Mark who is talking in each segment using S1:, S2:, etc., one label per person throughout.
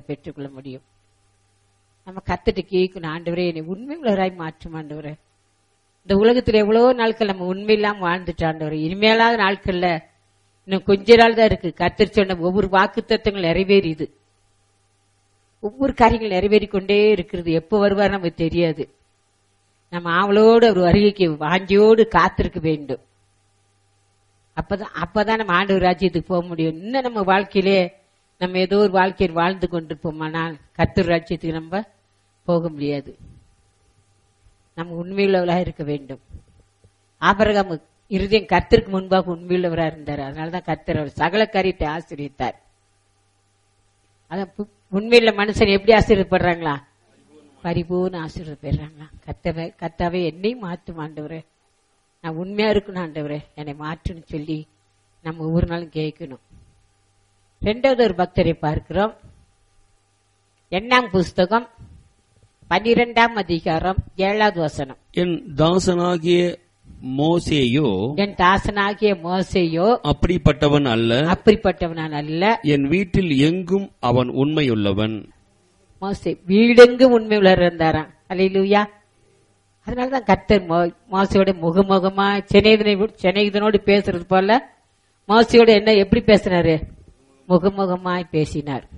S1: பெற்றுக்கொள்ள முடியும் நம்ம கத்துட்டு கேட்கணும் ஆண்டவரே என்னை உண்மை உள்ளவராய் மாற்றும் ஆண்டவரே இந்த உலகத்துல எவ்வளவோ நாட்கள் நம்ம உண்மை இல்லாம வாழ்ந்துட்டோம் ஆண்டவரே இனிமேலாத நாட்கள்ல இன்னும் கொஞ்ச நாள் தான் இருக்கு கத்தர் சொன்ன ஒவ்வொரு வாக்கு தத்துவங்கள் நிறைவேறியுது ஒவ்வொரு காரியங்கள் நிறைவேறி கொண்டே இருக்கிறது எப்போ வருவார் நமக்கு தெரியாது நம்ம ஆவலோடு அவர் வருகைக்கு வாஞ்சியோடு காத்திருக்க வேண்டும் அப்பதான் அப்பதான் நம்ம ஆண்டவர் ராஜ்யத்துக்கு போக முடியும் இன்னும் நம்ம வாழ்க்கையிலே நம்ம ஏதோ ஒரு வாழ்க்கையில் வாழ்ந்து கொண்டிருப்போமானால் கர்த்தர் ராஜ்யத்துக்கு நம்ம போக முடியாது நம்ம உண்மையுள்ளவர்களாக இருக்க வேண்டும் ஆபரகம் இருதயம் கர்த்தருக்கு முன்பாக உண்மையுள்ளவராக இருந்தார் அதனாலதான் கர்த்தர் அவர் சகல காரியத்தை ஆசிரியத்தார் அதான் பு- உண்மையுள்ள மனுஷன் எப்படி ஆசீர்வப்படுறாங்களா பரிபூர்ண ஆசீர்வாதம் பெறாங்களா கத்தவை கத்தாவே என்னையும் மாற்றும் ஆண்டவரே நான் உண்மையா இருக்கணும் ஆண்டவரே என்னை மாற்றுன்னு சொல்லி நம்ம ஒவ்வொரு நாளும் கேட்கணும் ரெண்டாவது ஒரு பக்தரை பார்க்கிறோம் எண்ணாம் புஸ்தகம் பன்னிரெண்டாம் அதிகாரம் ஏழாவது வசனம்
S2: என் தாசனாகிய மோசேயோ
S1: என் தாசனாகிய மோசையோ
S2: அப்படிப்பட்டவன் அல்ல
S1: அப்படிப்பட்டவனான் அல்ல
S2: என் வீட்டில் எங்கும் அவன் உண்மையுள்ளவன்
S1: மோசே வீடெங்கும் உண்மை உலர் இருந்தாராம் அல்லையிலூயா அதனாலதான் கர்த்தர் மோ- மோசையோட முகமுகமா சென்னைதனை சென்னைதனோடு பேசுறது போல மோசையோட என்ன எப்படி பேசினாரு முகமுகமாய் பேசினார்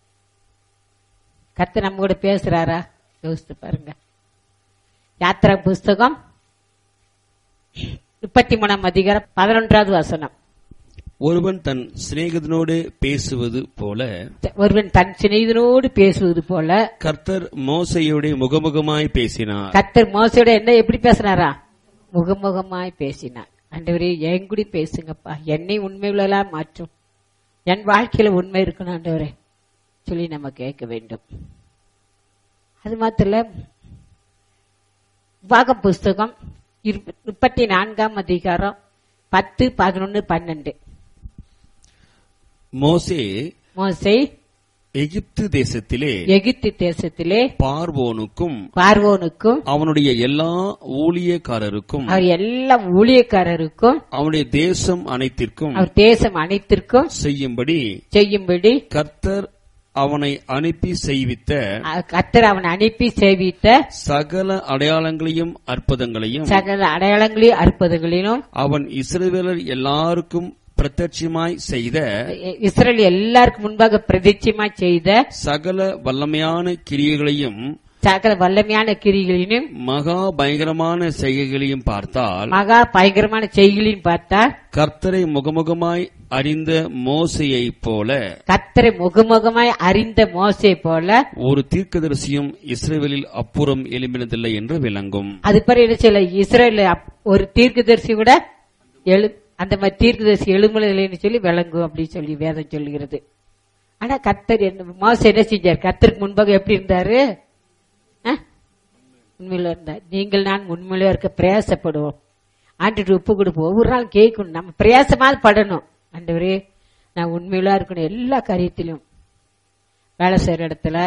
S1: கர்த்தர் நம்ம கூட பேசுறாரா யோசித்து பாருங்க யாத்திரா புஸ்தகம் முப்பத்தி மூணாம் அதிகாரம் பதினொன்றாவது வசனம்
S2: ஒருவன் தன் சிநேகிதனோடு பேசுவது போல
S1: ஒருவன் தன் சிநேகிதனோடு பேசுவது போல
S2: கர்த்தர் மோசையோட முகமுகமாய் பேசினார்
S1: கத்தர் மோசையோட என்ன எப்படி பேசினாரா முகமுகமாய் பேசினார் ஆண்டவரே என் கூட பேசுங்கப்பா என்னை உண்மை உள்ளலா மாற்றும் என் வாழ்க்கையில உண்மை இருக்கணும் ஆண்டவரே சொல்லி நம்ம கேட்க வேண்டும் அது மாத்திரம் இல்ல, உபாகம் புஸ்தகம் இருப- முப்பத்தி நான்காம் அதிகாரம் பத்து பதினொன்னு பன்னெண்டு
S2: மோசே
S1: மோசை
S2: எகிப்து தேசத்திலே
S1: எகிப்து தேசத்திலே
S2: பார்வோனுக்கும்
S1: பார்வோனுக்கும்
S2: அவனுடைய எல்லா ஊழியக்காரருக்கும்
S1: அவர் எல்லா ஊழியக்காரருக்கும்
S2: அவனுடைய தேசம் அனைத்திற்கும்
S1: அவர் தேசம் அனைத்திற்கும்
S2: செய்யும்படி
S1: செய்யும்படி
S2: கர்த்தர் அவனை அனுப்பி செய்வித்த
S1: கத்தர் அவன் அனுப்பி சேவித்த
S2: சகல அடையாளங்களையும் அற்புதங்களையும்
S1: சகல அடையாளங்களையும் அற்புதங்களிலும்
S2: அவன் இஸ்ரவேலர் எல்லாருக்கும் பிரத்யட்சமாய் செய்த
S1: இஸ்ரேல் எல்லாருக்கும் முன்பாக பிரதிச்சயமா செய்த
S2: சகல வல்லமையான கிரியைகளையும்
S1: சகல வல்லமையான கிரிகளிலும்
S2: மகா பயங்கரமான செய்கைகளையும் பார்த்தால்
S1: மகா பயங்கரமான செய்களையும் பார்த்தா
S2: கர்த்தரை முகமுகமாய் அறிந்த மோசையைப் போல
S1: கத்தரை முகமுகமாய் அறிந்த மோசை போல
S2: ஒரு தீர்க்கதரிசியும் இஸ்ரவேலில் அப்புறம் எழும்பினதில்லை என்று விளங்கும்
S1: அது பிறகு என்ன சொல்ல இஸ்ரேல் ஒரு தீர்க்கதரிசி கூட எழு அந்த மாதிரி தீர்க்கதரிசி எழுமலைன்னு சொல்லி விளங்கும் அப்படின்னு சொல்லி வேதம் சொல்லுகிறது ஆனா கத்தர் என்ன மோச என்ன செஞ்சார் கத்தருக்கு முன்பாக எப்படி இருந்தாரு ஆ? உண்மையில இருந்தார் நீங்கள் நான் உண்மையில இருக்க பிரயாசப்படுவோம் ஆண்டுட்டு உப்பு கொடுப்போம் ஒவ்வொரு நாள் கேட்கணும் நம்ம பிரயாசமாவது படணும் ஆண்டவரே நான் உண்மையில இருக்கணும் எல்லா காரியத்திலும் வேலை செய்யற இடத்துல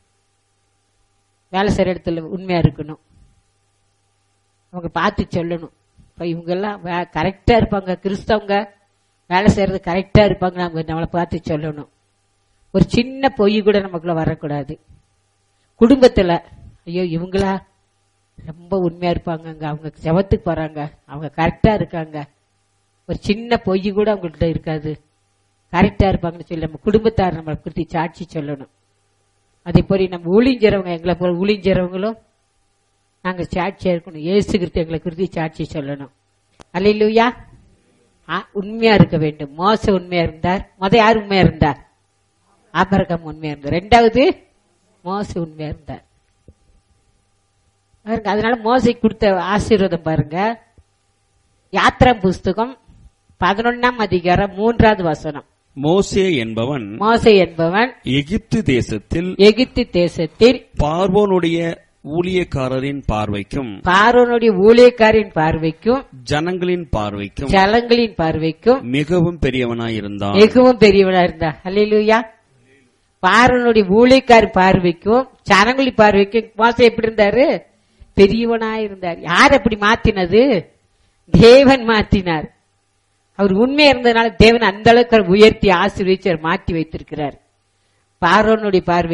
S1: வேலை செய்யற இடத்துல உண்மையா இருக்கணும் அவங்க பார்த்து சொல்லணும் இப்ப இவங்க எல்லாம் கரெக்டா இருப்பாங்க கிறிஸ்தவங்க வேலை செய்யறது கரெக்டா இருப்பாங்க நம்ம நம்மளை பார்த்து சொல்லணும் ஒரு சின்ன பொய் கூட நமக்குள்ள வரக்கூடாது குடும்பத்துல ஐயோ இவங்களா ரொம்ப உண்மையா இருப்பாங்கங்க அவங்க செவத்துக்கு போறாங்க அவங்க கரெக்டா இருக்காங்க ஒரு சின்ன பொய் கூட அவங்கள்ட்ட இருக்காது கரெக்டா இருப்பாங்கன்னு சொல்லி நம்ம குடும்பத்தார் நம்மளை குறித்து சாட்சி சொல்லணும் அதே போல நம்ம ஊழிஞ்சறவங்க எங்களை போல ஊழிஞ்சறவங்களும் நாங்க சாட்சியா இருக்கணும் இயேசு கிறிஸ்து எங்களை குறித்து சாட்சி சொல்லணும் அல்லையா உண்மையா இருக்க வேண்டும் மோச உண்மையா இருந்தார் முத யார் உண்மையா இருந்தார் ஆபரகம் உண்மையா இருந்தார் ரெண்டாவது மோச உண்மையா இருந்தார் பாருங்க அதனால மோசை கொடுத்த ஆசீர்வாதம் பாருங்க யாத்திரா புஸ்தகம் பதினொன்னாம் அதிகாரம் மூன்றாவது வசனம்
S2: மோசே என்பவன்
S1: மோசை என்பவன்
S2: எகிப்து தேசத்தில்
S1: எகிப்து தேசத்தில்
S2: பார்வோனுடைய ஊழியக்காரரின் பார்வைக்கும்
S1: பார்வனுடைய ஊழியக்காரின் பார்வைக்கும்
S2: ஜனங்களின் பார்வைக்கும்
S1: ஜலங்களின் பார்வைக்கும்
S2: மிகவும் பெரியவனாயிருந்தான்
S1: மிகவும் பெரியவனா இருந்தா அல்லேலூயா பார்வனுடைய ஊழியக்காரி பார்வைக்கும் ஜனங்களின் பார்வைக்கும் மோசம் எப்படி இருந்தாரு பெரியவனா இருந்தார் யார் அப்படி மாத்தினது தேவன் மாத்தினார் அவர் உண்மை இருந்ததுனால தேவன் அந்த அளவுக்கு உயர்த்தி ஆசீர்வதிச்சு அவர் மாற்றி வைத்திருக்கிறார் பார்வனுடைய பார்வை